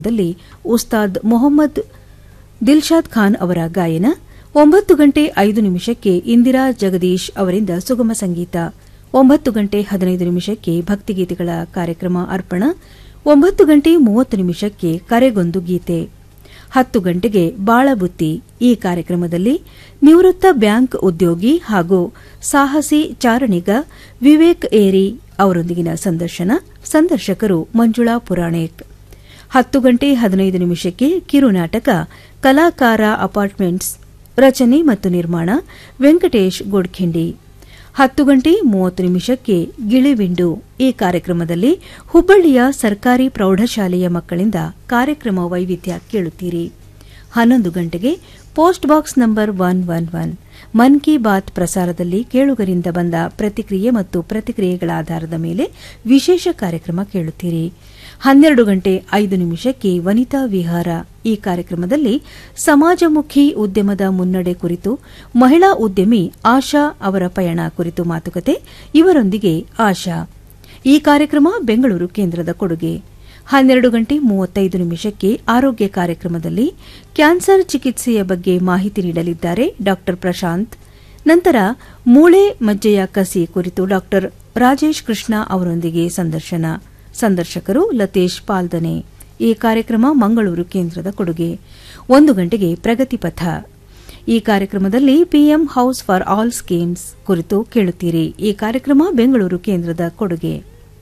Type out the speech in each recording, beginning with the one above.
ದಲ್ಲಿ ಉಸ್ತಾದ್ ಮೊಹಮ್ಮದ್ ದಿಲ್ಶಾದ್ ಖಾನ್ ಅವರ ಗಾಯನ ಒಂಬತ್ತು ಗಂಟೆ ಐದು ನಿಮಿಷಕ್ಕೆ ಇಂದಿರಾ ಜಗದೀಶ್ ಅವರಿಂದ ಸುಗಮ ಸಂಗೀತ ಒಂಬತ್ತು ಗಂಟೆ ಹದಿನೈದು ನಿಮಿಷಕ್ಕೆ ಭಕ್ತಿಗೀತೆಗಳ ಕಾರ್ಯಕ್ರಮ ಅರ್ಪಣ ಒಂಬತ್ತು ಗಂಟೆ ಮೂವತ್ತು ನಿಮಿಷಕ್ಕೆ ಕರೆಗೊಂದು ಗೀತೆ ಹತ್ತು ಗಂಟೆಗೆ ಬಾಳಬುತ್ತಿ ಈ ಕಾರ್ಯಕ್ರಮದಲ್ಲಿ ನಿವೃತ್ತ ಬ್ಯಾಂಕ್ ಉದ್ಯೋಗಿ ಹಾಗೂ ಸಾಹಸಿ ಚಾರಣಿಗ ವಿವೇಕ್ ಏರಿ ಅವರೊಂದಿಗಿನ ಸಂದರ್ಶನ ಸಂದರ್ಶಕರು ಮಂಜುಳಾ ಪುರಾಣಿಕ್ ಹತ್ತು ಗಂಟೆ ಹದಿನೈದು ನಿಮಿಷಕ್ಕೆ ಕಿರುನಾಟಕ ಕಲಾಕಾರ ಅಪಾರ್ಟ್ಮೆಂಟ್ಸ್ ರಚನೆ ಮತ್ತು ನಿರ್ಮಾಣ ವೆಂಕಟೇಶ್ ಗೋಡ್ಖಿಂಡಿ ಹತ್ತು ಗಂಟೆ ಮೂವತ್ತು ನಿಮಿಷಕ್ಕೆ ಗಿಳಿವಿಂಡು ಈ ಕಾರ್ಯಕ್ರಮದಲ್ಲಿ ಹುಬ್ಬಳ್ಳಿಯ ಸರ್ಕಾರಿ ಪ್ರೌಢಶಾಲೆಯ ಮಕ್ಕಳಿಂದ ಕಾರ್ಯಕ್ರಮ ವೈವಿಧ್ಯ ಕೇಳುತ್ತೀರಿ ಹನ್ನೊಂದು ಗಂಟೆಗೆ post box number one one one Mann ki Baat ಪ್ರಸಾರದಲ್ಲಿ ಕೇಳುಗರಿಂದ ಬಂದ ಪ್ರತಿಕ್ರಿಯೆ ಮತ್ತು ಪ್ರತಿಕ್ರಿಯೆಗಳ ಆಧಾರದ ಮೇಲೆ ವಿಶೇಷ ಕಾರ್ಯಕ್ರಮ ಕೇಳುತ್ತೀರಿ ಹನ್ನೆರಡು ಗಂಟೆ ಐದು ನಿಮಿಷಕ್ಕೆ ವನಿತಾ ವಿಹಾರ ಈ ಕಾರ್ಯಕ್ರಮದಲ್ಲಿ ಸಮಾಜಮುಖಿ ಉದ್ಯಮದ ಮುನ್ನಡೆ ಕುರಿತು ಮಹಿಳಾ ಉದ್ಯಮಿ ಆಶಾ ಅವರ ಪಯಣ ಕುರಿತು ಮಾತುಕತೆ ಇವರೊಂದಿಗೆ ಆಶಾ ಈ ಕಾರ್ಯಕ್ರಮ ಬೆಂಗಳೂರು ಕೇಂದ್ರದ ಕೊಡುಗೆ ಹನ್ನೆರಡು ಗಂಟೆ ಮೂವತ್ತೈದು ನಿಮಿಷಕ್ಕೆ ಆರೋಗ್ಯ ಕಾರ್ಯಕ್ರಮದಲ್ಲಿ ಕ್ಯಾನ್ಸರ್ ಚಿಕಿತ್ಸೆಯ ಬಗ್ಗೆ ಮಾಹಿತಿ ನೀಡಲಿದ್ದಾರೆ ಡಾ ಪ್ರಶಾಂತ್ ನಂತರ ಮೂಳೆ ಮಜ್ಜೆಯ ಕಸಿ ಕುರಿತು ಡಾ ರಾಜೇಶ್ ಕೃಷ್ಣ ಅವರೊಂದಿಗೆ ಸಂದರ್ಶನ ಸಂದರ್ಶಕರು ಲತೇಶ್ ಪಾಲ್ದನೆ ಈ ಕಾರ್ಯಕ್ರಮ ಮಂಗಳೂರು ಕೇಂದ್ರದ ಕೊಡುಗೆ ಒಂದು ಗಂಟೆಗೆ ಪ್ರಗತಿ ಪಥ ಈ ಕಾರ್ಯಕ್ರಮದಲ್ಲಿ PM house for all schemes ಕುರಿತು ಕೇಳುತ್ತೀರಿ ಈ ಕಾರ್ಯಕ್ರಮ ಬೆಂಗಳೂರು ಕೇಂದ್ರದ ಕೊಡುಗೆ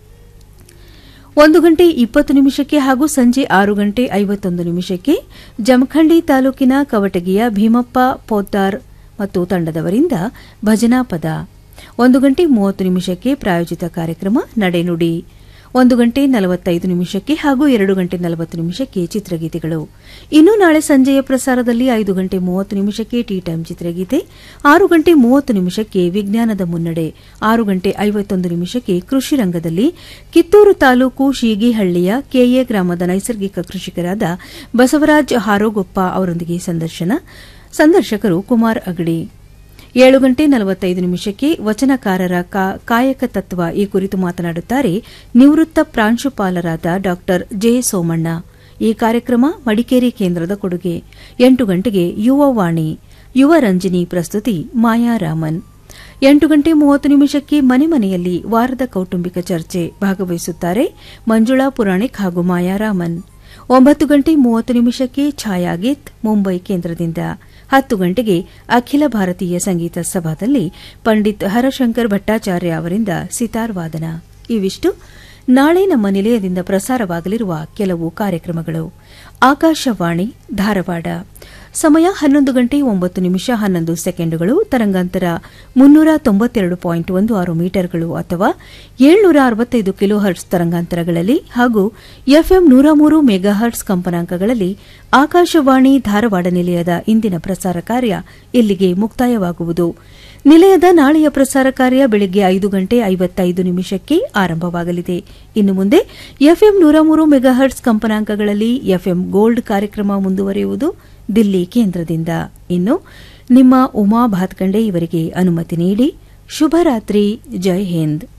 ಒಂದು ಗಂಟೆ ಇಪ್ಪತ್ತು ನಿಮಿಷಕ್ಕೆ ಹಾಗೂ ಸಂಜೆ ಆರು ಗಂಟೆ ಐವತ್ತೊಂದು ನಿಮಿಷಕ್ಕೆ ಜಮಖಂಡಿ ತಾಲೂಕಿನ ಕವಟಗಿಯ ಭೀಮಪ್ಪ ಪೋದ್ದಾರ್ ಮತ್ತು ತಂಡದವರಿಂದ ಭಜನಾ ಪದ ಒಂದು ಗಂಟೆ ಮೂವತ್ತು ನಿಮಿಷಕ್ಕೆ ಪ್ರಾಯೋಜಿತ ಕಾರ್ಯಕ್ರಮ ನಡೆನುಡಿ ಒಂದು ಗಂಟೆ ನಲವತ್ತೈದು ನಿಮಿಷಕ್ಕೆ ಹಾಗೂ ಎರಡು ಗಂಟೆ ನಲವತ್ತು ನಿಮಿಷಕ್ಕೆ ಚಿತ್ರಗೀತೆಗಳು ಇನ್ನು ನಾಳೆ ಸಂಜೆಯ ಪ್ರಸಾರದಲ್ಲಿ ಐದು ಗಂಟೆ ಮೂವತ್ತು ನಿಮಿಷಕ್ಕೆ ಟೀ ಟೈಮ್ ಚಿತ್ರಗೀತೆ ಆರು ಗಂಟೆ ಮೂವತ್ತು ನಿಮಿಷಕ್ಕೆ ವಿಜ್ಞಾನದ ಮುನ್ನಡೆ ಆರು ಗಂಟೆ ಐವತ್ತೊಂದು ನಿಮಿಷಕ್ಕೆ ಕೃಷಿ ರಂಗದಲ್ಲಿ ಕಿತ್ತೂರು ತಾಲೂಕು ಶೀಗಿಹಳ್ಳಿಯ ಕೆಎ ಗ್ರಾಮದ ನೈಸರ್ಗಿಕ ಕೃಷಿಕರಾದ ಬಸವರಾಜ್ ಹಾರೋಗೊಪ್ಪ ಅವರೊಂದಿಗೆ ಸಂದರ್ಶನ ಸಂದರ್ಶಕರು ಕುಮಾರ್ ಅಗಡಿ ಏಳು ಗಂಟೆ ನಲವತ್ತೈದು ನಿಮಿಷಕ್ಕೆ ವಚನಕಾರರ ಕಾಯಕ ತತ್ವ ಈ ಕುರಿತು ಮಾತನಾಡುತ್ತಾರೆ ನಿವೃತ್ತ ಪ್ರಾಂಶುಪಾಲರಾದ ಡಾ ಜೆ ಸೋಮಣ್ಣ ಈ ಕಾರ್ಯಕ್ರಮ ಮಡಿಕೇರಿ ಕೇಂದ್ರದ ಕೊಡುಗೆ ಎಂಟು ಗಂಟೆಗೆ ಯುವವಾಣಿ ಯುವ ರಂಜನಿ ಪ್ರಸ್ತುತಿ ಮಾಯಾರಾಮನ್ ಎಂಟು ಗಂಟೆ ಮೂವತ್ತು ನಿಮಿಷಕ್ಕೆ ಮನೆ ಮನೆಯಲ್ಲಿ ವಾರದ ಕೌಟುಂಬಿಕ ಚರ್ಚೆ ಭಾಗವಹಿಸುತ್ತಾರೆ ಮಂಜುಳಾ ಪುರಾಣಿಕ್ ಹಾಗೂ ಮಾಯಾರಾಮನ್ ಒಂಬತ್ತು ಗಂಟೆ ಮೂವತ್ತು ನಿಮಿಷಕ್ಕೆ ಛಾಯಾಗೀತ್ ಮುಂಬೈ ಕೇಂದ್ರದಿಂದ ಹತ್ತು ಗಂಟೆಗೆ ಅಖಿಲ ಭಾರತೀಯ ಸಂಗೀತ ಸಭಾದಲ್ಲಿ ಪಂಡಿತ್ ಹರಶಂಕರ್ ಭಟ್ಟಾಚಾರ್ಯ ಅವರಿಂದ ಸಿತಾರ್ ವಾದನ ಇವಿಷ್ಟು ನಾಳೆ ನಮ್ಮ ನಿಲಯದಿಂದ ಪ್ರಸಾರವಾಗಲಿರುವ ಕೆಲವು ಕಾರ್ಯಕ್ರಮಗಳು ಆಕಾಶವಾಣಿ ಧಾರವಾಡ ಸಮಯ ಹನ್ನೊಂದು ಗಂಟೆ ಒಂಬತ್ತು ನಿಮಿಷ ಹನ್ನೊಂದು ಸೆಕೆಂಡುಗಳು ತರಂಗಾಂತರ ಮುನ್ನೂರ ತೊಂಬತ್ತೆರಡು ಪಾಯಿಂಟ್ ಒಂದು ಆರು ಮೀಟರ್ಗಳು ಅಥವಾ ಏಳ್ನೂರ ಅರವತ್ತೈದು ಕಿಲೋ ಹರ್ಟ್ಸ್ ತರಂಗಾಂತರಗಳಲ್ಲಿ ಹಾಗೂ ಎಫ್ಎಂ ನೂರ ಮೂರು ಮೆಗಾಹರ್ಟ್ಸ್ ಕಂಪನಾಂಕಗಳಲ್ಲಿ ಆಕಾಶವಾಣಿ ಧಾರವಾಡ ನಿಲಯದ ಇಂದಿನ ಪ್ರಸಾರ ಕಾರ್ಯ ಇಲ್ಲಿಗೆ ಮುಕ್ತಾಯವಾಗುವುದು ನಿಲಯದ ನಾಳೆಯ ಪ್ರಸಾರ ಕಾರ್ಯ ಬೆಳಗ್ಗೆ ಐದು ಗಂಟೆ ಐವತ್ತೈದು ನಿಮಿಷಕ್ಕೆ ಆರಂಭವಾಗಲಿದೆ ಇನ್ನು ಮುಂದೆ ಎಫ್ಎಂ ನೂರ ಮೂರು ಮೆಗಾಹರ್ಟ್ಸ್ ಕಂಪನಾಂಕಗಳಲ್ಲಿ ಎಫ್ಎಂ ಗೋಲ್ಡ್ ಕಾರ್ಯಕ್ರಮ ಮುಂದುವರಿಯುವುದು ದಿಲ್ಲಿ ಕೇಂದ್ರದಿಂದ ಇನ್ನು ನಿಮ್ಮ ಉಮಾ ಭಾತ್ಕಂಡೆ ಇವರಿಗೆ ಅನುಮತಿ ನೀಡಿ ಶುಭರಾತ್ರಿ ಜೈ ಹಿಂದ್